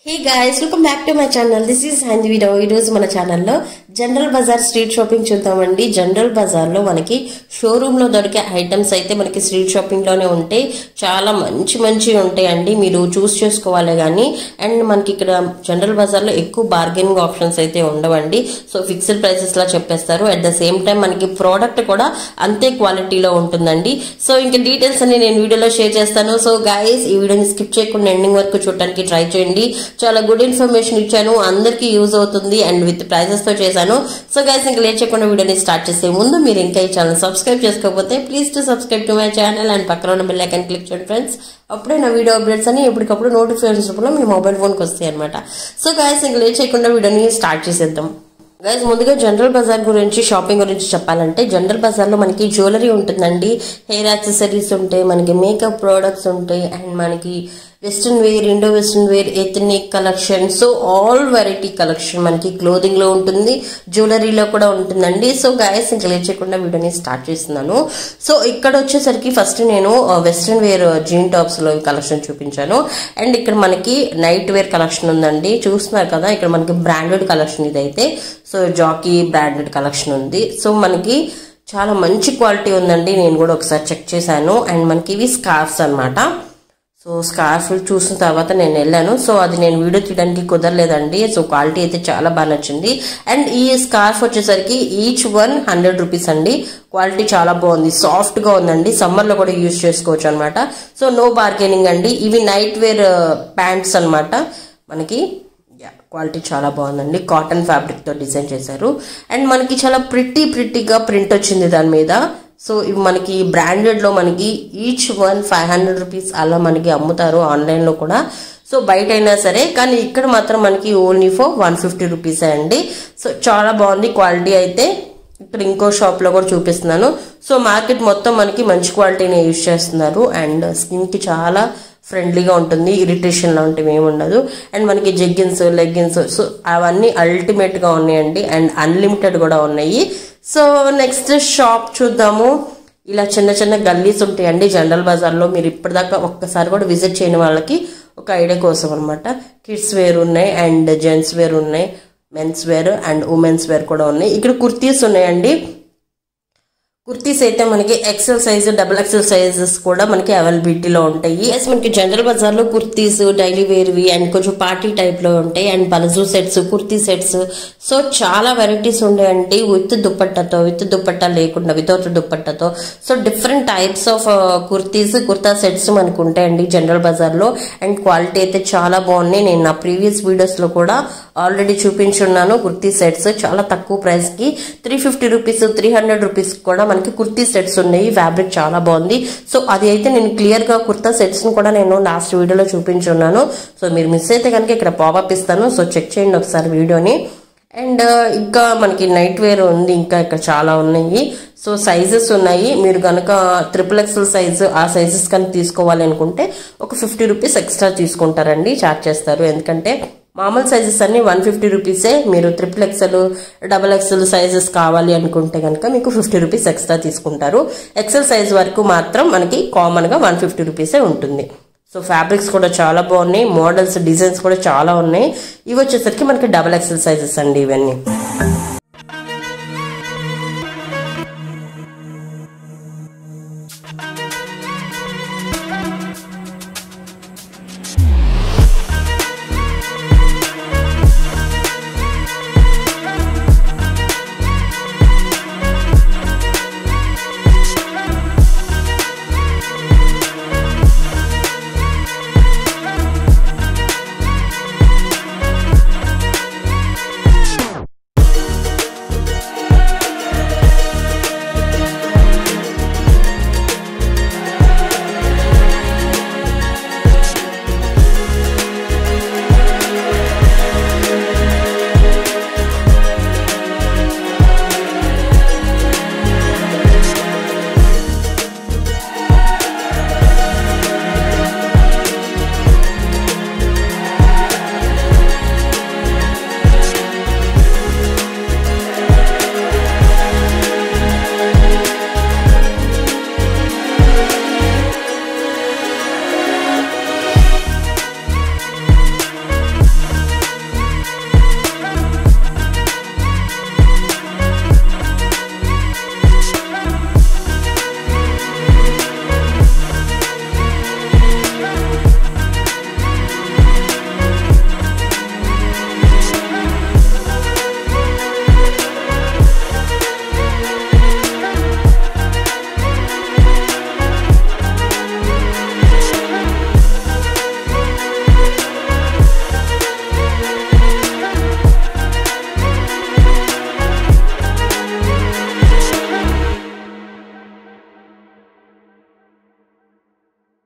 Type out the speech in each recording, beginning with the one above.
hey guys welcome back to my channel this is hand video ఈ రోజు మన ఛానల్లో జనరల్ బజార్ స్ట్రీట్ షాపింగ్ చూద్దామండి జనరల్ బజార్ లో మనకి షోరూమ్ లో దొరికే ఐటమ్స్ అయితే మనకి స్ట్రీట్ షాపింగ్ లోనే ఉంటాయి చాలా మంచి మంచి ఉంటాయండి మీరు చూస్ చేసుకోవాలి కానీ అండ్ మనకి ఇక్కడ జనరల్ బజార్ లో ఎక్కువ బార్గెనింగ్ ఆప్షన్స్ అయితే ఉండవండి సో ఫిక్స్డ్ ప్రైసెస్ లా చెప్పేస్తారు అట్ ద సేమ్ టైం మనకి ప్రోడక్ట్ కూడా అంతే క్వాలిటీలో ఉంటుందండి సో ఇంకా డీటెయిల్స్ అన్ని నేను వీడియోలో షేర్ చేస్తాను సో గాయస్ ఈ వీడియోని స్కిప్ చేయకుండా ఎండింగ్ వరకు చూడడానికి ట్రై చేయండి చాలా గుడ్ ఇన్ఫర్మేషన్ ఇచ్చాను అందరికీ యూజ్ అవుతుంది అండ్ విత్ ప్రైజెస్ తో చేశాను సో గైస్ ఇంకా లేట్ చేయకుండా వీడియోని స్టార్ట్ చేసే ముందు మీరు ఇంకా ఈ ఛానల్ సబ్స్క్రైబ్ చేసుకోకపోతే please to subscribe to my channel and పక్కన ఉన్న బెల్ ఐకాన్ క్లిక్ చేయండి ఫ్రెండ్స్ అప్పుడే నా వీడియో అప్డేట్స్ అని ఎప్పటికప్పుడు నోటిఫికేషన్స్ రూపంలో మీ మొబైల్ ఫోన్కి వస్తాయి అనమాట సో గైస్ ఇంకా లేట్ చేయకుండా వీడియోని స్టార్ట్ చేసేద్దాం గైస్ ముందుగా జనరల్ బజార్ గురించి షాపింగ్ గురించి చెప్పాలంటే జనరల్ బజార్ లో మనకి జ్యువెలరీ ఉంటుందండి హెయిర్ యాక్సెసరీస్ ఉంటాయి మనకి మేకప్ ప్రోడక్ట్స్ ఉంటాయి అండ్ మనకి western wear Indo western wear ethnic collection so all variety collection మనకి క్లోదింగ్ లో ఉంటుంది జ్యువెలరీలో కూడా ఉంటుందండి సో గాయస్ ఇంకా లేట్ చేయకుండా వీడియోని స్టార్ట్ చేస్తున్నాను సో ఇక్కడ వచ్చేసరికి ఫస్ట్ నేను వెస్ట్రన్ వేర్ జీన్ టాప్స్ లో కలెక్షన్ చూపించాను అండ్ ఇక్కడ మనకి నైట్ వేర్ కలెక్షన్ ఉందండి చూస్తున్నారు కదా ఇక్కడ మనకి బ్రాండెడ్ కలెక్షన్ ఇదైతే సో జాకీ బ్రాండెడ్ కలెక్షన్ ఉంది సో మనకి చాలా మంచి క్వాలిటీ ఉందండి నేను కూడా ఒకసారి చెక్ చేశాను అండ్ మనకి ఇవి స్కార్ఫ్స్ అనమాట సో స్కార్ఫ్ చూసిన తర్వాత నేను వెళ్ళాను సో అది నేను వీడియో తీయడానికి కుదరలేదండి సో క్వాలిటీ అయితే చాలా బాగా నచ్చింది అండ్ ఈ స్కార్ఫ్ వచ్చేసరికి ఈచ్ వన్ హండ్రెడ్ రూపీస్ అండి క్వాలిటీ చాలా బాగుంది సాఫ్ట్ గా ఉందండి సమ్మర్ లో కూడా యూజ్ చేసుకోవచ్చు అనమాట సో నో బార్గెనింగ్ అండి ఇవి నైట్ వేర్ ప్యాంట్స్ అనమాట మనకి క్వాలిటీ చాలా బాగుందండి కాటన్ ఫ్యాబ్రిక్ తో డిజైన్ చేశారు అండ్ మనకి చాలా ప్రిట్టి ప్రిట్టిగా ప్రింట్ వచ్చింది దాని మీద సో ఇవి మనకి బ్రాండెడ్ లో మనకి each one five hundred rupees అలా మనకి అమ్ముతారు ఆన్లైన్ లో కూడా సో బయట అయినా సరే కానీ ఇక్కడ మాత్రం మనకి only for one fifty rupees అండి సో చాలా బాగుంది క్వాలిటీ అయితే ఇక్కడ ఇంకో షాప్ లో కూడా చూపిస్తున్నాను సో మార్కెట్ మొత్తం మనకి మంచి క్వాలిటీని యూజ్ చేస్తున్నారు అండ్ స్కిన్ కి చాలా ఫ్రెండ్లీగా ఉంటుంది ఇరిటేషన్ లాంటివి ఏమి ఉండదు అండ్ మనకి జెగ్గిన్స్ లెగ్గిన్స్ సో అవన్నీ అల్టిమేట్ గా ఉన్నాయండి అండ్ అన్లిమిటెడ్ కూడా ఉన్నాయి సో నెక్స్ట్ షాప్ చూద్దాము ఇలా చిన్న చిన్న గల్లీస్ ఉంటాయండి జనరల్ బజార్లో మీరు ఇప్పటిదాకా ఒక్కసారి కూడా విజిట్ చేయని వాళ్ళకి ఒక ఐడియా కోసం అనమాట కిడ్స్ వేర్ ఉన్నాయి అండ్ జెంట్స్ వేర్ ఉన్నాయి men's wear and women's wear కూడా ఉన్నాయి ఇక్కడ కుర్తీస్ ఉన్నాయండి కుర్తీస్ అయితే మనకి XL size double XL sizes కూడా మనకి అవైలబిలిటీలో ఉంటాయి ఎస్ మనకి జనరల్ బజార్ లో కుర్తీస్ డైలీ వేర్వి అండ్ కొంచెం పార్టీ టైప్ లో ఉంటాయి and palazzo sets kurti sets so చాలా వెరైటీస్ ఉంటాయండి విత్ దుప్పట్టతో విత్ దుప్పట్టా లేకుండా వితౌట్ దుప్పట్టతో so different types of kurtis kurta sets మనకు ఉంటాయండి జనరల్ బజార్ లో అండ్ క్వాలిటీ అయితే చాలా బాగున్నాయి నేను నా ప్రీవియస్ వీడియోస్ లో కూడా ఆల్రెడీ చూపించున్నాను కుర్తీ సెట్స్ చాలా తక్కువ ప్రైస్ కి three fifty rupees three hundred rupees కూడా మనకి కుర్తీ సెట్స్ ఉన్నాయి ఫ్యాబ్రిక్ చాలా బాగుంది సో అది అయితే నేను క్లియర్ గా కుర్తా సెట్స్ ని కూడా నేను లాస్ట్ వీడియోలో చూపించున్నాను సో మీరు మిస్ అయితే కనుక ఇక్కడ పాపప్ ఇస్తాను సో చెక్ చేయండి ఒకసారి వీడియోని అండ్ ఇంకా మనకి నైట్ వేర్ ఉంది ఇంకా ఇక్కడ చాలా ఉన్నాయి సో సైజెస్ ఉన్నాయి మీరు కనుక ట్రిపుల్ ఎక్స్ఎల్ సైజ్ ఆ సైజెస్ కనుక తీసుకోవాలి అనుకుంటే ఒక ఫిఫ్టీ రూపీస్ ఎక్స్ట్రా తీసుకుంటారండి చార్జ్ చేస్తారు ఎందుకంటే మామూలు సైజెస్ అన్ని వన్ ఫిఫ్టీ రూపీసే మీరు triple XL double XL sizes కావాలి అనుకుంటే కనుక మీకు ఫిఫ్టీ రూపీస్ ఎక్స్ట్రా తీసుకుంటారు ఎక్సెల్ సైజ్ వరకు మాత్రం మనకి కామన్గా వన్ ఫిఫ్టీ రూపీసే ఉంటుంది సో ఫ్యాబ్రిక్స్ కూడా చాలా బాగున్నాయి మోడల్స్ డిజైన్స్ కూడా చాలా ఉన్నాయి ఇవి వచ్చేసరికి మనకి డబల్ ఎక్సెల్ సైజెస్ అండి ఇవన్నీ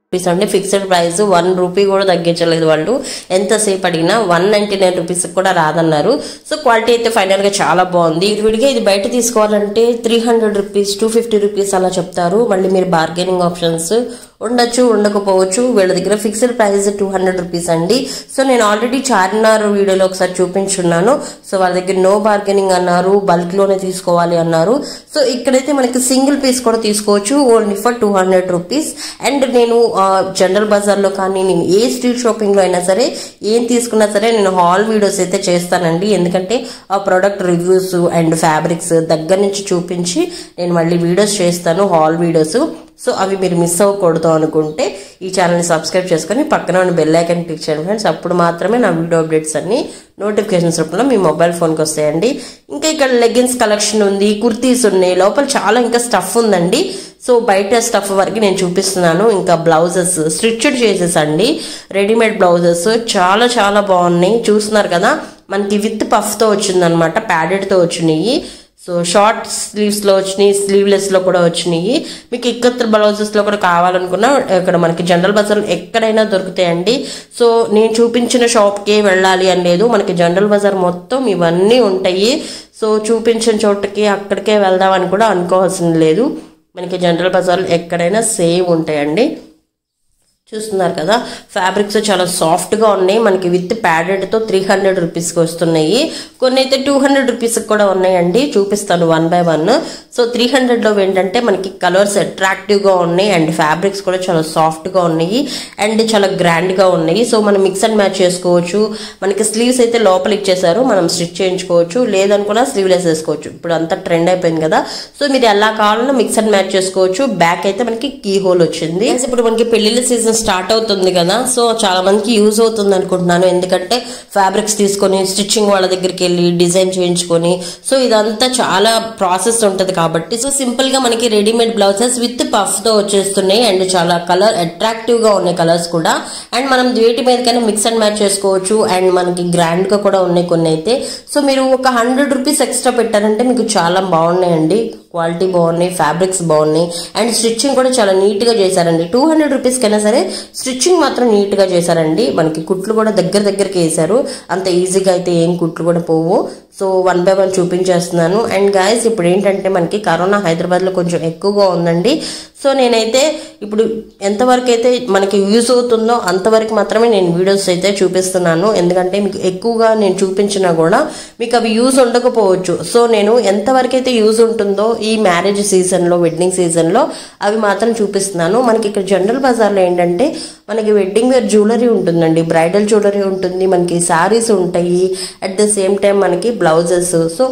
రూపీస్ అంటే ఫిక్స్డ్ ప్రైస్ వన్ రూపీ కూడా తగ్గించలేదు వాళ్ళు ఎంతసేపు అడిగినా వన్ నైంటీ నైన్ రూపీస్ కూడా రాదన్నారు సో క్వాలిటీ అయితే ఫైనల్ గా చాలా బాగుంది ఇది విడిగా ఇది బయట తీసుకోవాలంటే three hundred rupees two fifty rupees అలా చెప్తారు మళ్ళీ మీరు బార్గెనింగ్ ఆప్షన్స్ ఉండొచ్చు ఉండకపోవచ్చు వీళ్ళ దగ్గర fixed price two hundred rupees అండి సో నేను ఆల్రెడీ చార్మినార్ వీడియోలో ఒకసారి చూపించున్నాను సో వాళ్ళ దగ్గర నో బార్గెనింగ్ అన్నారు బల్క్ లోనే తీసుకోవాలి అన్నారు సో ఇక్కడైతే మనకి సింగిల్ పీస్ కూడా తీసుకోవచ్చు only for two hundred rupees and నేను జనరల్ బజార్లో కానీ నేను ఏ స్ట్రీట్ షాపింగ్లో అయినా సరే ఏం తీసుకున్నా సరే నేను హాల్ వీడియోస్ అయితే చేస్తానండి ఎందుకంటే ఆ ప్రోడక్ట్ రివ్యూస్ అండ్ ఫ్యాబ్రిక్స్ దగ్గర నుంచి చూపించి నేను మళ్ళీ వీడియోస్ చేస్తాను హాల్ వీడియోస్ సో అవి మీరు మిస్ అవ్వకూడదు అనుకుంటే ఈ ఛానల్ని సబ్స్క్రైబ్ చేసుకొని పక్కన ఉన్న బెల్ ఐకన్ క్లిక్ చేయండి ఫ్రెండ్స్ అప్పుడు మాత్రమే నా వీడియో అప్డేట్స్ అన్ని నోటిఫికేషన్స్ రూపంలో మీ మొబైల్ ఫోన్కి వస్తాయండి ఇంకా ఇక్కడ లెగిన్స్ కలెక్షన్ ఉంది కుర్తీస్ ఉన్నాయి లోపల చాలా ఇంకా స్టఫ్ ఉందండి సో బయట స్టఫ్ వరకు నేను చూపిస్తున్నాను ఇంకా బ్లౌజెస్ స్టిచ్డ్ చేసేస్ అండి రెడీమేడ్ బ్లౌజెస్ చాలా చాలా బాగున్నాయి చూస్తున్నారు కదా మనకి విత్ పఫ్తో వచ్చిందనమాట ప్యాడెడ్తో వచ్చినాయి సో షార్ట్ స్లీవ్స్లో వచ్చినాయి స్లీవ్లెస్లో కూడా వచ్చినాయి మీకు ఇక్కత్ర బ్లౌజెస్లో కూడా కావాలనుకున్నా ఇక్కడ మనకి జనరల్ బజార్ ఎక్కడైనా దొరుకుతాయండి సో నేను చూపించిన షాప్కే వెళ్ళాలి అని లేదు మనకి జనరల్ బజార్ మొత్తం ఇవన్నీ ఉంటాయి సో చూపించిన చోటుకి అక్కడికే వెళ్దామని కూడా అనుకోవాల్సిన లేదు మనకి జనరల్ బజార్లో ఎక్కడైనా సేమ్ ఉంటాయండి చూస్తున్నారు కదా ఫ్యాబ్రిక్స్ చాలా సాఫ్ట్గా ఉన్నాయి మనకి విత్ ప్యాడెడ్తో త్రీ హండ్రెడ్ రూపీస్కి వస్తున్నాయి కొన్ని అయితే టూ హండ్రెడ్ రూపీస్కి కూడా ఉన్నాయండి చూపిస్తాను one by one so three హండ్రెడ్లో ఏంటంటే మనకి కలర్స్ అట్రాక్టివ్గా ఉన్నాయి అండ్ ఫ్యాబ్రిక్స్ కూడా చాలా సాఫ్ట్గా ఉన్నాయి అండ్ చాలా గ్రాండ్గా ఉన్నాయి సో మనం మిక్స్ అండ్ మ్యాచ్ చేసుకోవచ్చు మనకి స్లీవ్స్ అయితే లోపల ఇచ్చేసారు మనం స్టిచ్ చేయించుకోవచ్చు లేదనుకున్నా స్లీవ్లెస్ వేసుకోవచ్చు ఇప్పుడు అంతా ట్రెండ్ అయిపోయింది కదా సో మీరు ఎలా కావాలన్నా మిక్స్ అండ్ మ్యాచ్ చేసుకోవచ్చు బ్యాక్ అయితే మనకి కీ హోల్ వచ్చింది ఇప్పుడు మనకి పెళ్లిళ్ళ సీజన్ స్టార్ట్ అవుతుంది కదా సో చాలా మందికి యూజ్ అవుతుంది అనుకుంటున్నాను ఎందుకంటే ఫ్యాబ్రిక్స్ తీసుకొని స్టిచ్చింగ్ వాళ్ళ దగ్గరికి వెళ్ళి డిజైన్ చేయించుకొని సో ఇదంతా చాలా ప్రాసెస్ ఉంటుంది కాబట్టి సో సింపుల్ గా మనకి రెడీమేడ్ బ్లౌజెస్ విత్ పఫ్ తో వచ్చేస్తున్నాయి అండ్ చాలా కలర్ అట్రాక్టివ్ గా ఉన్నాయి కలర్స్ కూడా అండ్ మనం వేటి మీదకైనా మిక్స్ అండ్ మ్యాచ్ చేసుకోవచ్చు అండ్ మనకి గ్రాండ్ గా కూడా ఉన్నాయి కొన్ని అయితే సో మీరు ఒక హండ్రెడ్ రూపీస్ ఎక్స్ట్రా పెట్టారంటే మీకు చాలా బాగున్నాయండి క్వాలిటీ బాగున్నాయి ఫ్యాబ్రిక్స్ బాగున్నాయి అండ్ స్టిచ్చింగ్ కూడా చాలా నీట్గా చేశారండి టూ హండ్రెడ్ రూపీస్కి అయినా సరే స్టిచ్చింగ్ మాత్రం నీట్గా చేశారండి మనకి కుట్లు కూడా దగ్గర దగ్గరికి వేశారు అంత ఈజీగా అయితే ఏం కుట్లు కూడా పోవు సో వన్ బై వన్ చూపించేస్తున్నాను అండ్ గాయస్ ఇప్పుడు ఏంటంటే మనకి కరోనా హైదరాబాద్లో కొంచెం ఎక్కువగా ఉందండి సో నేనైతే ఇప్పుడు ఎంతవరకు అయితే మనకి యూజ్ అవుతుందో అంతవరకు మాత్రమే నేను వీడియోస్ అయితే చూపిస్తున్నాను ఎందుకంటే మీకు ఎక్కువగా నేను చూపించినా కూడా మీకు అవి యూజ్ ఉండకపోవచ్చు సో నేను ఎంతవరకు అయితే యూజ్ ఉంటుందో ఈ మ్యారేజ్ సీజన్లో వెడ్డింగ్ సీజన్లో అవి మాత్రం చూపిస్తున్నాను మనకి ఇక్కడ జనరల్ బజార్లో ఏంటంటే మనకి వెడ్డింగ్ వేర్ జ్యువెలరీ ఉంటుందండి బ్రైడల్ జ్యువెలరీ ఉంటుంది మనకి శారీస్ ఉంటాయి అట్ ద సేమ్ టైం మనకి బ్లౌజెస్ సో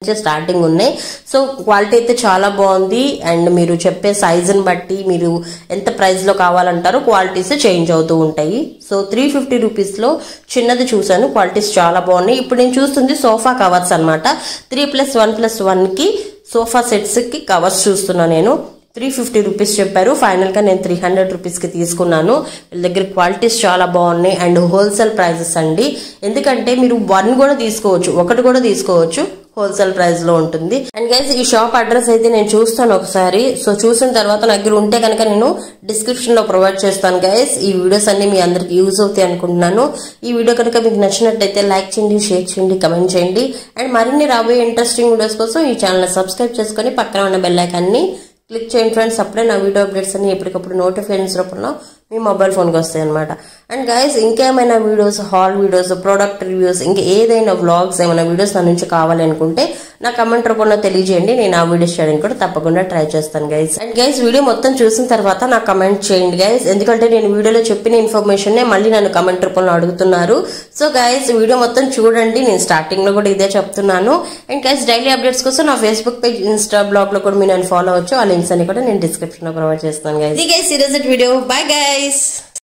స్టార్టింగ్ ఉన్నాయి సో క్వాలిటీ అయితే చాలా బాగుంది అండ్ మీరు చెప్పే సైజుని బట్టి మీరు ఎంత ప్రైస్లో కావాలంటారో క్వాలిటీస్ చేంజ్ అవుతూ ఉంటాయి సో త్రీ ఫిఫ్టీ రూపీస్లో చిన్నది చూసాను క్వాలిటీస్ చాలా బాగున్నాయి ఇప్పుడు నేను చూస్తుంది సోఫా కవర్స్ అనమాట త్రీ ప్లస్ వన్ ప్లస్ వన్కి సోఫా సెట్స్కి కవర్స్ చూస్తున్నా నేను త్రీ ఫిఫ్టీ రూపీస్ చెప్పారు ఫైనల్గా నేను త్రీ హండ్రెడ్ రూపీస్కి తీసుకున్నాను వీళ్ళ దగ్గర క్వాలిటీస్ చాలా బాగున్నాయి అండ్ హోల్సేల్ ప్రైజెస్ అండి ఎందుకంటే మీరు వన్ కూడా తీసుకోవచ్చు ఒకటి కూడా తీసుకోవచ్చు హోల్సేల్ ప్రైస్ లో ఉంటుంది అండ్ గైస్ ఈ షాప్ అడ్రస్ అయితే నేను చూస్తాను ఒకసారి సో చూసిన తర్వాత నా దగ్గర ఉంటే కనుక నేను డిస్క్రిప్షన్ లో ప్రొవైడ్ చేస్తాను గైస్ ఈ వీడియోస్ అన్ని మీ అందరికి యూజ్ అవుతాయి అనుకుంటున్నాను ఈ వీడియో కనుక మీకు నచ్చినట్టయితే లైక్ చేయండి షేర్ చేయండి కమెంట్ చేయండి అండ్ మరిన్ని రాబోయే ఇంట్రెస్టింగ్ వీడియోస్ కోసం ఈ ఛానల్ సబ్స్క్రైబ్ చేసుకొని పక్కన ఉన్న బెల్ ఐకాన్ని క్లిక్ చేయండి ఫ్రెండ్స్ అప్పుడే నా వీడియో అప్డేట్స్ అన్ని ఎప్పటికప్పుడు నోటిఫికేషన్స్ రూపంలో మీ మొబైల్ ఫోన్కి వస్తాయి అనమాట అండ్ గైస్ ఇంకేమైనా videos haul videos product reviews ఇంకా ఏదైనా వ్లాగ్స్ ఏమైనా వీడియోస్ నా నుంచి కావాలి అనుకుంటే నా కమెంట్ రూపంలో తెలియజేయండి నేను ఆ వీడియోస్ చేయడానికి కూడా తప్పకుండా ట్రై చేస్తాను గైస్ అండ్ గైస్ వీడియో మొత్తం చూసిన తర్వాత నాకు కమెంట్ చేయండి గైస్ ఎందుకంటే నేను వీడియోలో చెప్పిన ఇన్ఫర్మేషన్ మళ్ళీ నన్ను కమెంట్ రూపంలో అడుగుతున్నారు సో గైస్ వీడియో మొత్తం చూడండి నేను స్టార్టింగ్ లో కూడా ఇదే చెప్తున్నాను అండ్ గైస్ డైలీ అప్డేట్స్ కోసం నా ఫేస్బుక్ పేజ్ ఇన్స్టా బ్లాగ్ లో కూడా మీరు నన్ను ఫాలో అవచ్చు ఆ లింక్స్ అన్ని కూడా నేను డిస్క్రిప్షన్ లో ప్రొవైడ్ చేస్తాను గైస్ ఇది గైస్ ఈరోజు వీడియో బై గైస్